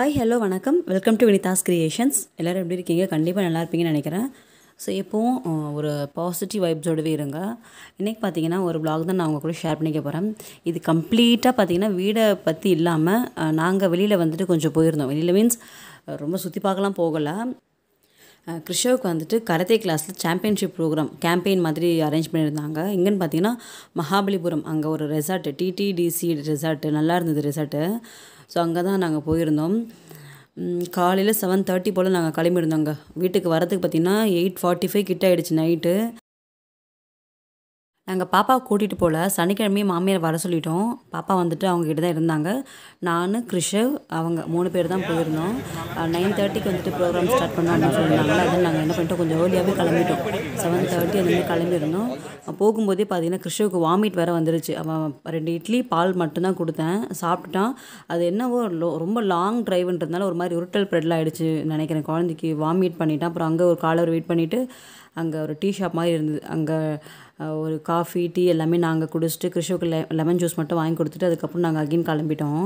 Hi hello வணக்கம் welcome to Vinitha's Creations எல்லோரும் எப்படி இருக்கீங்க கண்டிப்பாக நல்லா இருப்பீங்கன்னு நினைக்கிறேன் ஸோ எப்போவும் அஹ், ஒரு பாசிட்டிவ் வைப்ஸோடவே இருங்க இன்றைக்கி பார்த்தீங்கன்னா ஒரு vlog தான் நான் உங்கள் கூட ஷேர் பண்ணிக்க போகிறேன் இது கம்ப்ளீட்டாக பார்த்தீங்கன்னா வீடை பற்றி இல்லாமல் நாங்கள் வெளியில் வந்துட்டு கொஞ்சம் போயிருந்தோம் வெளியில் மீன்ஸ் ரொம்ப சுற்றி பார்க்கலாம் போகலை அஹ் கிருஷோவுக்கு வந்துட்டு கராத்தே கிளாஸில் சாம்பியன்ஷிப் ப்ரோக்ராம் கேம்பெயின் மாதிரி அரேஞ்ச் பண்ணியிருந்தாங்க எங்கன்னு பார்த்தீங்கன்னா மகாபலிபுரம் அங்கே ஒரு ரெசார்ட்டு டிடிடிசி ரெசார்ட்டு நல்லா இருந்தது ரெசார்ட்டு ஸோ அங்கே தான் நாங்கள் போயிருந்தோம் காலையில் செவன் தேர்ட்டி போல் நாங்கள் கிளம்பியிருந்தோங்க வீட்டுக்கு வரதுக்கு பார்த்தீங்கன்னா எயிட் ஃபார்ட்டி ஃபைவ் கிட்ட ஆயிடுச்சு நைட்டு நாங்கள் பாப்பா கூட்டிகிட்டு போகல சனிக்கிழமையே மாமியார் வர சொல்லிட்டோம் பாப்பா வந்துட்டு அவங்க கிட்ட தான் இருந்தாங்க நான் கிருஷவ் அவங்க மூணு பேர் தான் போயிருந்தோம் நைன் தேர்ட்டிக்கு வந்துட்டு ப்ரோக்ராம் ஸ்டார்ட் பண்ணோம் அப்படின்னு சொல்லியிருந்தாங்க அதில் நாங்கள் என்ன பண்ணிட்டோம் கொஞ்சம் ஏர்லியாகவே கிளம்பிட்டோம் செவன் தேர்ட்டி அந்த மாதிரி கிளம்பியிருந்தோம் போகும்போதே பார்த்தீங்கன்னா கிருஷவுக்கு வாமிட் வேறு வந்துருச்சு அவன் ரெண்டு இட்லி பால் மட்டும்தான் கொடுத்தேன் சாப்பிட்டுட்டான் அது என்னவோ லோ- ரொம்ப லாங் டிரைவ்ன்றதுனால ஒரு மாதிரி உருட்டல் ப்ரெட்லாம் ஆயிடுச்சு நினைக்கிறேன் குழந்தைக்கு வாமிட் பண்ணிட்டான் அப்புறம் அங்கே ஒரு காலர் வெயிட் பண்ணிவிட்டு அங்கே ஒரு டீ ஷாப் மாதிரி இருந்தது அங்கே ஒரு காஃபி டீ எல்லாமே நாங்கள் குடிச்சிட்டு கிருஷோக்கு லெ லெமன் ஜூஸ் மட்டும் வாங்கி கொடுத்துட்டு அதுக்கப்புறம் நாங்கள் அகைன் கிளம்பிட்டோம்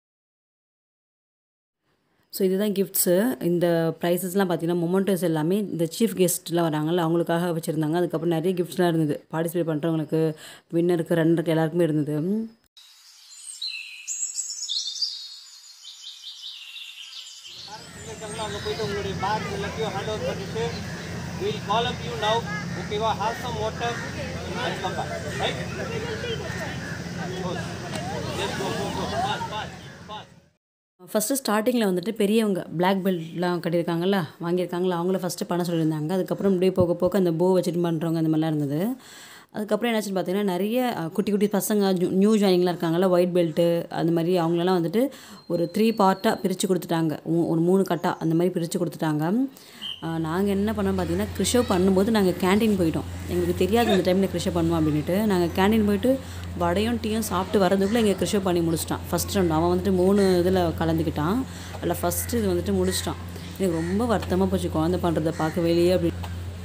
ஸோ இதுதான் கிஃப்ட்ஸு இந்த ப்ரைஸஸ்லாம் பார்த்தீங்கன்னா மொமெண்டோஸ் எல்லாமே இந்த சீஃப் கெஸ்ட்லாம் வராங்கல்ல அவங்களுக்காக வச்சுருந்தாங்க அதுக்கப்புறம் நிறைய கிஃப்ட்ஸ்லாம் இருந்தது பார்ட்டிசிபேட் பண்ணுறவங்களுக்கு வின்னருக்கு ரன்னருக்கு எல்லாருக்குமே இருந்தது இருக்காங்களோ அங்கே போயிட்டு உங்களுடைய பேக் எல்லாத்தையும் ஹேண்ட் ஓவர் பண்ணிட்டு will call up you now ஓகேவா have some water and come back right just go go go pass pass pass first ஸ்டார்டிங்கில் வந்துட்டு பெரியவங்க பிளாக் பெல்ட்லாம் கட்டியிருக்காங்கல்ல வாங்கியிருக்காங்களா அவங்கள ஃபஸ்ட்டு பண்ண சொல்லியிருந்தாங்க அதுக்கப்புறம் இப்படியே போக போக அந்த போ வச்சுட்டு பண்ணுறவங்க அந்த மாதிரிலாம் இருந்தது அதுக்கப்புறம் என்னாச்சுன்னு பார்த்தீங்கன்னா நிறைய அஹ், குட்டி குட்டி பசங்க நியூ- நியூ ஜாயினிங்லாம் இருக்காங்கல்ல ஒயிட் பெல்ட்டு அந்த மாதிரி அவங்களெல்லாம் வந்துட்டு ஒரு த்ரீ பார்ட்டாக பிரித்து கொடுத்துட்டாங்க மூ- ஒரு மூணு கட்டாக அந்த மாதிரி பிரித்து கொடுத்துட்டாங்க நாங்கள் என்ன பண்ணோம் பார்த்தீங்கன்னா கிருஷோ பண்ணும்போது நாங்கள் கேண்டீன் போயிட்டோம் எங்களுக்கு தெரியாது அந்த டைமில் கிருஷோ பண்ணுவோம் அப்படின்ட்டு நாங்கள் கேண்டீன் போயிட்டு வடையும் டீயும் சாப்பிட்டு வரதுக்குள்ளே எங்கள் கிருஷோ பண்ணி முடிச்சிட்டான் ஃபஸ்ட் ரவுண்ட் அவன் வந்துட்டு மூணு இதில் கலந்துக்கிட்டான் அதில் ஃபஸ்ட்டு இது வந்துட்டு முடிச்சிட்டான் எனக்கு ரொம்ப வருத்தமாக போச்சு குழந்தை பண்ணுறதை பார்க்க வெளியே அப்படி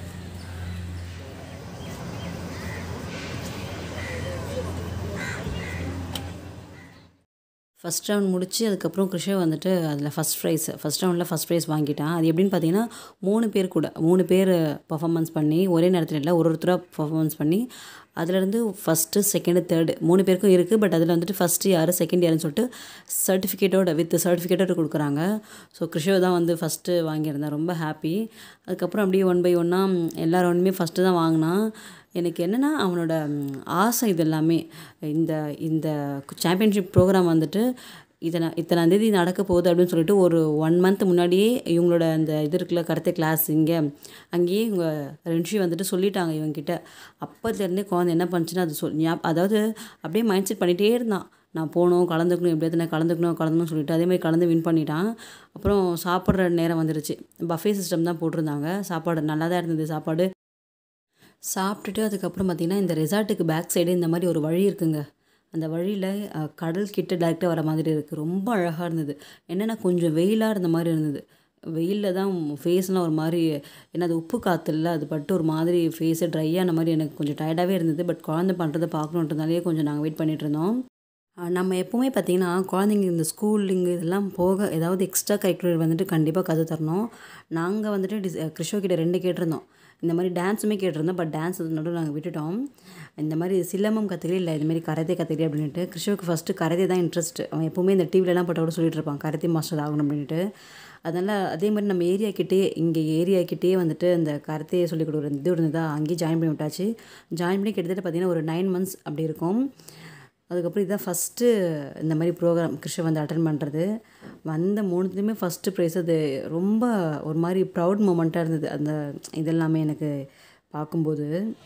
ஃபஸ்ட் ரவுண்ட் முடிச்சு அதுக்கப்புறம் கிருஷவ் வந்துட்டு அதில் ஃபஸ்ட் ப்ரைஸ் ஃபஸ்ட் ரவுண்டில் ஃபஸ்ட் ப்ரைஸ் வாங்கிட்டான் அது எப்படின்னு பார்த்தீங்கன்னா மூணு பேர் கூட மூணு பேர் பர்ஃபார்மன்ஸ் பண்ணி ஒரே நேரத்தில் இல்லை ஒரு ஒருத்தராக பர்ஃபார்மன்ஸ் பண்ணி அதுலேருந்து ஃபஸ்ட்டு செகண்டு தேர்டு மூணு பேருக்கும் இருக்குது பட் அதில் வந்துட்டு ஃபஸ்ட்டு யார் செகண்ட் யாருன்னு சொல்லிட்டு சர்டிஃபிகேட்டோட வித் சர்டிஃபிகேட்டோட கொடுக்குறாங்க ஸோ கிருஷவ் தான் வந்து ஃபஸ்ட்டு வாங்கியிருந்தேன் ரொம்ப ஹாப்பி அதுக்கப்புறம் அப்படியே ஒன் பை ஒன்னாக எல்லா ரவுண்டுமே ஃபஸ்ட்டு தான் வாங்கினான் எனக்கு என்னென்னா அவனோட ம், ஆசை இது எல்லாமே இந்த இந்த சாம்பியன்ஷிப் ப்ரோக்ராம் வந்துட்டு இத்தனை இத்தனாம் தேதி நடக்க போகுது அப்படின்னு சொல்லிட்டு ஒரு ஒன் மந்த் முன்னாடியே இவங்களோட அந்த இது இருக்குல்ல கருத்தை கிளாஸ் இங்கே அங்கேயே இவங்க ரென்ஷி வந்துட்டு சொல்லிட்டாங்க இவங்ககிட்ட அப்போதுலேருந்தே குழந்தை என்ன பண்ணுச்சுன்னா அது சொல் ஞாப- அதாவது அப்படியே மைண்ட் செட் பண்ணிகிட்டே இருந்தான் நான் போகணும் கலந்துக்கணும் எப்படியாவது நான் கலந்துக்கணும் கலந்துக்கணும்னு சொல்லிட்டு அதே மாதிரி கலந்து வின் பண்ணிட்டான் அப்புறம் சாப்பிட்ற நேரம் வந்துருச்சு பஃபே சிஸ்டம் தான் போட்டிருந்தாங்க சாப்பாடு நல்லா தான் இருந்தது சாப்பாடு சாப்பிட்டுட்டு அதுக்கப்புறம் பார்த்திங்கன்னா இந்த ரெசார்ட்டுக்கு பேக் சைடு இந்த மாதிரி ஒரு வழி இருக்குங்க அந்த வழியில் கடல் கிட்ட டேரெக்டாக வர மாதிரி இருக்குது ரொம்ப அழகாக இருந்தது என்னென்னா கொஞ்சம் வெயிலாக இருந்த மாதிரி இருந்தது வெயிலில் தான் ஃபேஸ்லாம் ஒரு மாதிரி ஏன்னா அது உப்பு காற்றுல அது பட்டு ஒரு மாதிரி ஃபேஸு ட்ரை ஆன மாதிரி எனக்கு கொஞ்சம் டயர்டாகவே இருந்தது பட் குழந்தை பண்ணுறதை பார்க்கணுன்றதுனாலே கொஞ்சம் நாங்கள் வெயிட் பண்ணிட்டு இருந்தோம் அஹ் நம்ம எப்போவுமே பார்த்திங்கன்னா குழந்தைங்க இந்த ஸ்கூலிங் இதெல்லாம் போக ஏதாவது எக்ஸ்ட்ரா கரிக்குலர் வந்துட்டு கண்டிப்பாக கற்று தரணும் நாங்கள் வந்துட்டு டிஸ் கிருஷ்ண கிட்ட ரெண்டு கேட்டிருந்தோம் இந்த மாதிரி டான்ஸுமே கேட்டிருந்தோம் பட் டான்ஸ் நடுவில் நாங்கள் விட்டுட்டோம் இந்த மாதிரி சிலம்பம் கற்றுக்கலே இல்லை இந்த மாதிரி கராத்தே கற்றுக்கலே அப்படின்ட்டு கிருஷ்ணவுக்கு ஃபஸ்ட்டு கராத்தே தான் இன்ட்ரெஸ்ட் அவன் எப்போவுமே இந்த டிவிலலாம் போட்ட கூட சொல்லிட்டு இருப்பான் கராத்தே மாஸ்டர் ஆகணும் அப்படின்ட்டு அதனால் அதே மாதிரி நம்ம ஏரியா கிட்டே இங்கே ஏரியா கிட்டே வந்துட்டு இந்த கராத்தே சொல்லிக் கொடுக்குற இது இருந்ததா அங்கேயே ஜாயின் பண்ணி விட்டாச்சு ஜாயின் பண்ணி கிட்டத்தட்ட பார்த்திங்கன்னா ஒரு நைன் மந்த்ஸ் அப்படி இருக்கும் அதுக்கப்புறம் இதுதான் ஃபஸ்ட்டு இந்த மாதிரி ப்ரோக்ராம் கிருஷ்ண வந்து அட்டன் பண்ணுறது வந்த மூணுத்துலேயுமே ஃபஸ்ட்டு ப்ரைஸ் அது ரொம்ப ஒரு மாதிரி ப்ரவுட் மூமெண்ட்டாக இருந்தது அந்த இதெல்லாமே எனக்கு பார்க்கும்போது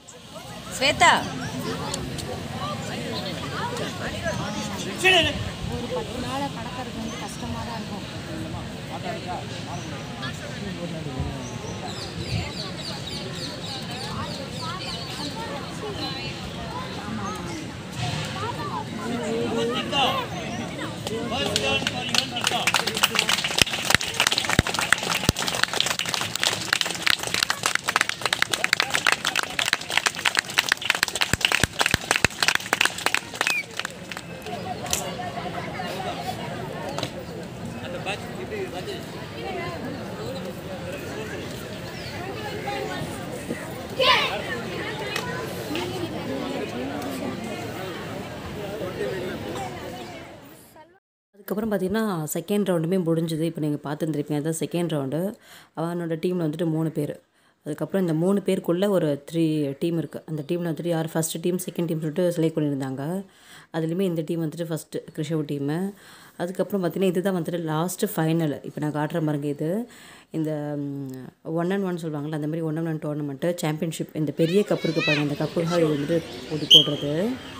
ஸ்வேதா ஒரு பத்து நாளை கடக்கிறது வந்து கஷ்டமாக தான் இருக்கும் அந்த பேட்ச் எப்படி அதுக்கப்புறம் பார்த்தீங்கன்னா செகண்ட் ரவுண்டுமே முடிஞ்சுது இப்போ நீங்கள் பார்த்துருந்துருப்பீங்க அதுதான் செகண்ட் ரவுண்டு அவனோட டீமில் வந்துட்டு மூணு பேர் அதுக்கப்புறம் இந்த மூணு பேருக்குள்ளே ஒரு த்ரீ டீம் இருக்குது அந்த டீமில் வந்துட்டு யார் ஃபஸ்ட்டு டீம் செகண்ட் டீம் சொல்லிட்டு செலக்ட் பண்ணியிருந்தாங்க அதுலேயுமே இந்த டீம் வந்துட்டு ஃபஸ்ட்டு கிருஷவ் டீமு அதுக்கப்புறம் பார்த்தீங்கன்னா இதுதான் வந்துட்டு லாஸ்ட்டு ஃபைனல் இப்போ நான் காட்டுற பாருங்க இது இந்த ஒன் அண்ட் ஒன் சொல்லுவாங்கள்ல அந்த மாதிரி one and one tournament championship இந்த பெரிய கப்பு இருக்குது பாருங்க இந்த கப்புக்காக இது வந்துட்டு போட்டி போடுறது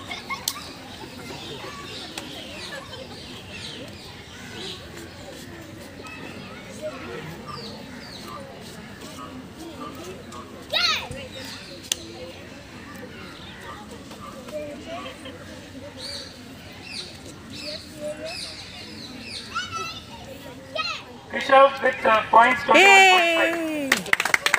Rishabh with uh, points 21.5.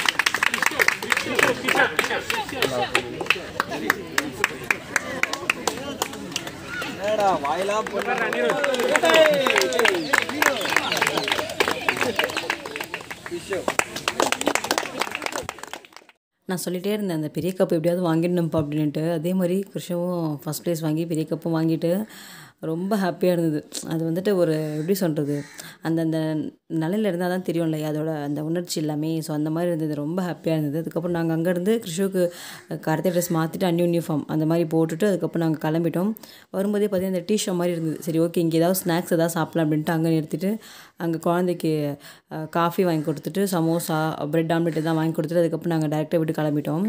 என்னடா வாயிலா போடுற நான் சொல்லிகிட்டே இருந்தேன் அந்த பெரிய கப்பு எப்படியாவது வாங்கிடணும்ப்பா அப்படின்ட்டு அதே மாதிரி கிருஷ்ணவும் ஃபஸ்ட் ப்ரைஸ் வாங்கி பெரிய கப்பும் வாங்கிட்டு ரொம்ப ஹாப்பியாக இருந்தது அது வந்துட்டு ஒரு எப்படி சொல்கிறது அந்தந்த நிலையில இருந்தால் தான் தெரியும் இல்லையா அதோட அந்த உணர்ச்சி எல்லாமே ஸோ அந்த மாதிரி இருந்தது ரொம்ப ஹாப்பியாக இருந்தது அதுக்கப்புறம் நாங்கள் அங்கேருந்து கிருஷ்ணுவுக்கு கருத்தை ட்ரெஸ் மாற்றிட்டு அன்யூ யூனிஃபார்ம் அந்த மாதிரி போட்டுட்டு அதுக்கப்புறம் நாங்கள் கிளம்பிட்டோம் வரும்போதே பார்த்தீங்கன்னா இந்த டீஷர்ட் மாதிரி இருந்தது சரி ஓகே இங்கே ஏதாவது ஸ்நாக்ஸ் ஏதாவது சாப்பிடலாம் அப்படின்ட்டு அங்கே நிறுத்திட்டு அங்கே குழந்தைக்கு காஃபி வாங்கி கொடுத்துட்டு சமோசா பிரெட் ஆம்லெட் தான் வாங்கி கொடுத்துட்டு அதுக்கப்புறம் நாங்கள் டேரெக்டாக விட்டு கிளம்பிட்டோம்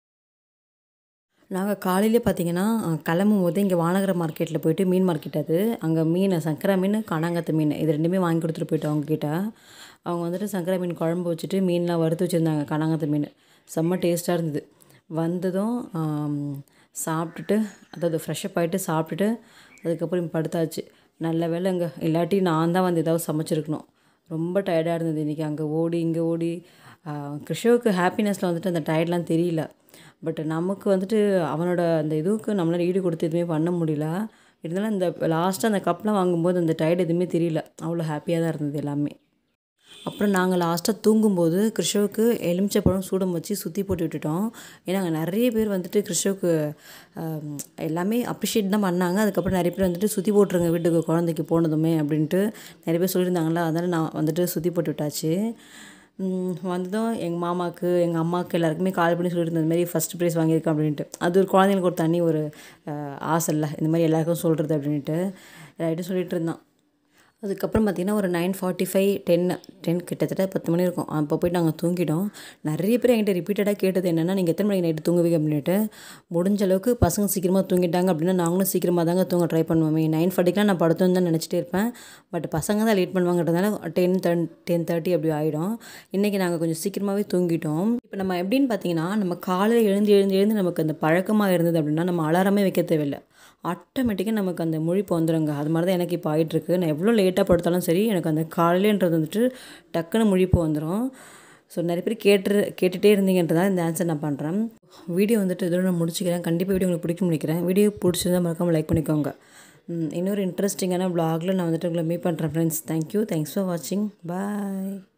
நாங்கள் காலையிலே பார்த்தீங்கன்னா அஹ், கிளம்பும் போது இங்கே வானகர மார்க்கெட்டில் போயிட்டு மீன் மார்க்கெட் அது அங்கே மீன் சங்கரா மீன் கனாங்கத்து மீன் இது ரெண்டுமே வாங்கி கொடுத்துட்டு போயிட்டோம் அவங்கக்கிட்ட அவங்க வந்துட்டு சங்கரா மீன் குழம்பு வச்சுட்டு மீன்லாம் வறுத்து வச்சுருந்தாங்க கனாங்கத்து மீன் செம்ம டேஸ்ட்டாக இருந்தது வந்ததும் ஆம், சாப்பிட்டுட்டு அதாவது ஃப்ரெஷ்ஷப் ஆகிட்டு சாப்பிட்டுட்டு அதுக்கப்புறம் படுத்தாச்சு நல்ல வேலைங்க இல்லாட்டி நான் தான் வந்து ஏதாவது சமைச்சிருக்கணும் ரொம்ப டயர்டாக இருந்தது இன்றைக்கி அங்கே ஓடி இங்கே ஓடி ஆஹ், கிருஷ்ணவுக்கு ஹாப்பினஸில் வந்துட்டு அந்த டயர்ட்லாம் தெரியல பட் நமக்கு வந்துட்டு அவனோட அந்த இதுவுக்கு நம்மளால் ஈடு கொடுத்து எதுவுமே பண்ண முடியல இருந்தாலும் இந்த லாஸ்ட்டாக அந்த கப்லாம் வாங்கும்போது அந்த டயர்ட் எதுவுமே தெரியல அவ்வளோ ஹாப்பியாக தான் இருந்தது எல்லாமே அப்புறம் நாங்கள் லாஸ்ட்டாக தூங்கும்போது கிருஷ்ணவுக்கு எலுமிச்சப்பழம் சூடம் வச்சு சுற்றி போட்டு விட்டுட்டோம் ஏன்னா அங்கே நிறைய பேர் வந்துட்டு கிருஷ்ணவுக்கு ஆம், எல்லாமே அப்ரிஷியேட் தான் பண்ணாங்க அதுக்கப்புறம் நிறைய பேர் வந்துட்டு சுற்றி போட்டுருங்க வீட்டுக்கு குழந்தைக்கு போனதுமே அப்படின்ட்டு நிறைய பேர் சொல்லியிருந்தாங்களா அதனால் நான் வந்துட்டு சுற்றி போட்டு விட்டாச்சு ம், வந்ததும் எங்கள் மாமாவுக்கு எங்கள் அம்மாவுக்கு எல்லாருக்குமே கால் பண்ணி சொல்லியிருந்தேன் இந்த மாதிரி ஃபஸ்ட் ப்ரைஸ் வாங்கியிருக்கேன் அப்படின்ட்டு அது ஒரு குழந்தைங்களுக்கு ஒரு தனி ஒரு அஹ், ஆசை இல்லை இந்த மாதிரி எல்லாருக்கும் சொல்கிறது அப்படின்ட்டு எல்லார்ட்டும் சொல்லிட்டு இருந்தான் அதுக்கப்புறம் பார்த்திங்கன்னா ஒரு nine forty five ten ten கிட்டத்தட்ட பத்து மணி இருக்கும் அப்போ போயிட்டு நாங்கள் தூங்கிட்டோம் நிறைய பேர் என்கிட்ட ரிப்பீட்டடாக கேட்டது என்னென்னா நீங்கள் எத்தனை மணிக்கு நைட்டு தூங்குவீங்க அப்படின்ட்டு முடிஞ்ச அளவுக்கு பசங்க சீக்கிரமாக தூங்கிட்டாங்க அப்படின்னா நாங்களும் சீக்கிரமாக தாங்க தூங்க ட்ரை பண்ணுவோமே நைன் ஃபார்ட்டிக்கெலாம் நான் படுத்தோன்னு தான் நினச்சிட்டே இருப்பேன் பட் பசங்க தான் லேட் பண்ணுவாங்கன்றதுனால டென் டென் டென் தேர்ட்டி அப்படி ஆகிடும் இன்றைக்கி நாங்கள் கொஞ்சம் சீக்கிரமாகவே தூங்கிட்டோம் இப்போ நம்ம எப்படின்னு பார்த்தீங்கன்னா நம்ம காலையில் எழுந்து எழுந்து எழுந்து நமக்கு அந்த பழக்கமாக இருந்தது அப்படின்னா நம்ம அலாரமே வைக்க தேவையில்லை ஆட்டோமேட்டிக்காக நமக்கு அந்த முழிப்பு வந்துடுங்க அது மாதிரி தான் எனக்கு இப்போ ஆகிட்டுருக்கு நான் எவ்வளோ லேட்டாக படுத்தாலும் சரி எனக்கு அந்த காலையிலன்றது வந்துட்டு டக்குன்னு முழிப்பு வந்துடும் ஸோ நிறைய பேர் கேட்டு கேட்டுகிட்டே இருந்தீங்கன்றதான் இந்த ஆன்சர் நான் பண்ணுறேன் வீடியோ வந்துட்டு இதோட நான் முடிச்சுக்கிறேன் கண்டிப்பாக வீடியோ உங்களுக்கு பிடிக்கும் நினைக்கிறேன் வீடியோ பிடிச்சிருந்தா மறக்காமல் லைக் பண்ணிக்கோங்க ம், இன்னொரு இன்ட்ரெஸ்டிங்கான வ்ளாகில் நான் வந்துட்டு உங்களை மீட் பண்ணுறேன் ஃப்ரெண்ட்ஸ் தேங்க்யூ தேங்க்ஸ் ஃபார் வாட்சிங் பாய்